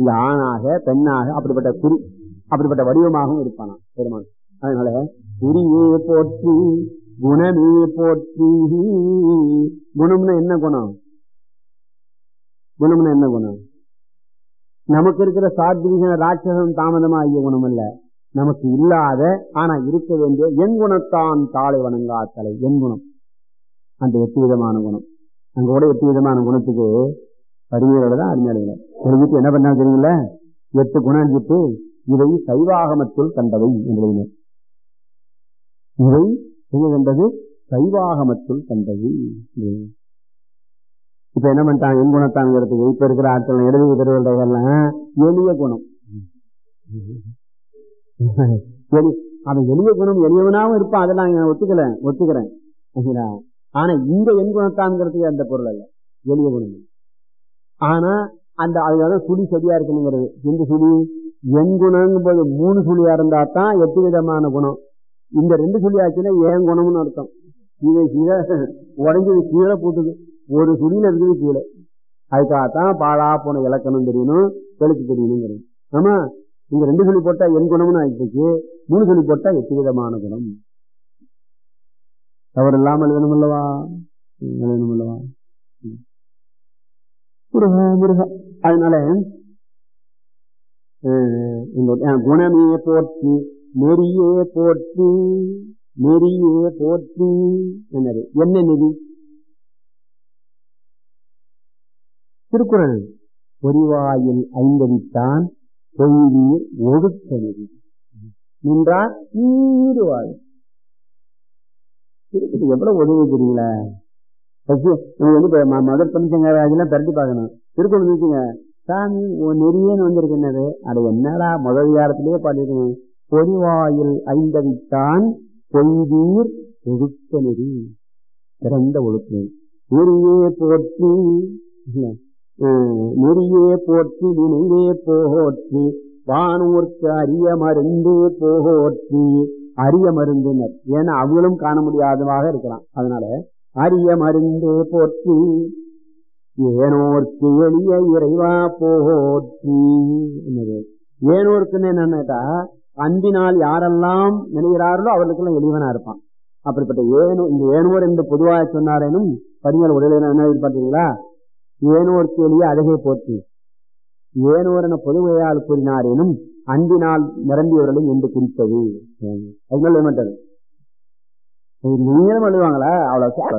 இந்த ஆணாக பெண்ணாக அப்படிப்பட்ட குறி அப்படிப்பட்ட வடிவமாகவும் இருப்பானாம் பெருமான் அதனால குறியே போற்றி குணமே போற்றி குணம்னா என்ன குணம் குணம்னா என்ன குணம் நமக்கு இருக்கிற சாத்வீக ராட்சசம் தாமதமா ஆகிய குணம் அல்ல நமக்கு இல்லாத ஆனா இருக்க வேண்டிய என் குணத்தான் தாளை வணங்காத்தலை என் குணம் அந்த எட்டு விதமான குணம் அங்க கூட எட்டு விதமான குணத்துக்கு அறிஞரோட தான் அறிஞர்கள் எழுதிட்டு என்ன பண்ணா தெரியல எட்டு குணம் எழுதிட்டு இவை சைவாகமத்தில் கண்டவை என்று இவை எங்க கண்டது சைவாகமத்தில் கண்டது இப்ப என்ன பண்ணிட்டாங்க என் குணத்தாங்கிறதுக்கு இப்ப இருக்கிற ஆட்கள் இடது விதர்களெல்லாம் எளிய குணம் எளி அவன் எளிய குணம் எளியவனாவும் இருப்பான் அதெல்லாம் நான் ஒத்துக்கல ஒத்துக்கிறேன் சரிங்களா? ஆனா இந்த என் குணத்தான்ங்கிறதுக்கு அந்த பொருள் அல்ல எளிய குணம் ஆனா அந்த அதுக்காக சுழி சரியா இருக்கணுங்கிறது எந்த சுழி என் குணங்கும் போது மூணு சுழியா இருந்தா தான் எட்டு விதமான குணம் இந்த ரெண்டு சுழி ஆச்சுன்னா ஏன் குணம்னு அர்த்தம் இதை கீழே உடஞ்சது கீழே போட்டுது ஒரு சுழியில இருக்குது கீழே அதுக்காகத்தான் பாழா போன இலக்கணம் தெரியணும் எழுத்து தெரியணுங்கிறது ஆமா இந்த ரெண்டு சொல்லி போட்டா என் குணம்னு ஆயிடுச்சு மூணு சொல்லி போட்டா எட்டு விதமான குணம் தவறு இல்லாமல் எழுதணும் அல்லவா எழுதணும் அல்லவா முருகா முருகா அதனால அஹ், இந்த அஹ், குணமே போற்றி நெறியே போற்றி நெறியே போற்றி என்னது என்ன நெறி திருக்குறள் பொறிவாயில் ஐந்தடித்தான் பொய்வீர் ஒழுக்க நெறி நின்றார் நீருவாள் திருப்பதி எவ்வளவு உதவி தெரியுங்களா ஃபர்ஸ்ட் நம்ம வந்து இப்ப ம- மதர் பஞ்சங்கராஜெல்லாம் பரட்டி பார்க்கணும் திருக்குறள் வச்சுங்க சாமி உன் நெறியன்னு வந்திருக்கு என்னது அட என்னடா முதல் விகாரத்திலேயே பாடிருக்கேன் பொறிவாயில் ஐந்தவித்தான் பொய்தீர் ஒழுக்க நெறி சிறந்த ஒழுக்க நெறி நெறியே போற்றி இல்ல, அஹ், நெறியே போற்றி நினைவே போற்றி வானூர்க்கு அரிய மருந்து போற்றி அரிய மருந்துனர் ஏன்னா அவங்களும் காண முடியாதவாக இருக்கிறான் அதனால அரிய மருந்து போற்றி ஏனோர்க்கு எளிய இறைவா போற்றி என்னது ஏனோர்க்குன்னு என்னன்னா அன்பினால் யாரெல்லாம் நினைகிறார்களோ அவர்களுக்கெல்லாம் எளிவனா இருப்பான் அப்படிப்பட்ட ஏனோ இந்த ஏனோர் என்று பொதுவாக சொன்னாரேனும் பதினேழு உடலில் என்ன பார்த்தீங்களா ஏனோர்க்கு எளிய அழகை போற்றி ஏனோர் என பொதுவையால் கூறினாரேனும் அன்பினால் நிரம்பியவர்களும் என்று குறித்தது அதனால மாட்டாரு நீங்களும் எழுதுவாங்களா அவ்வளவு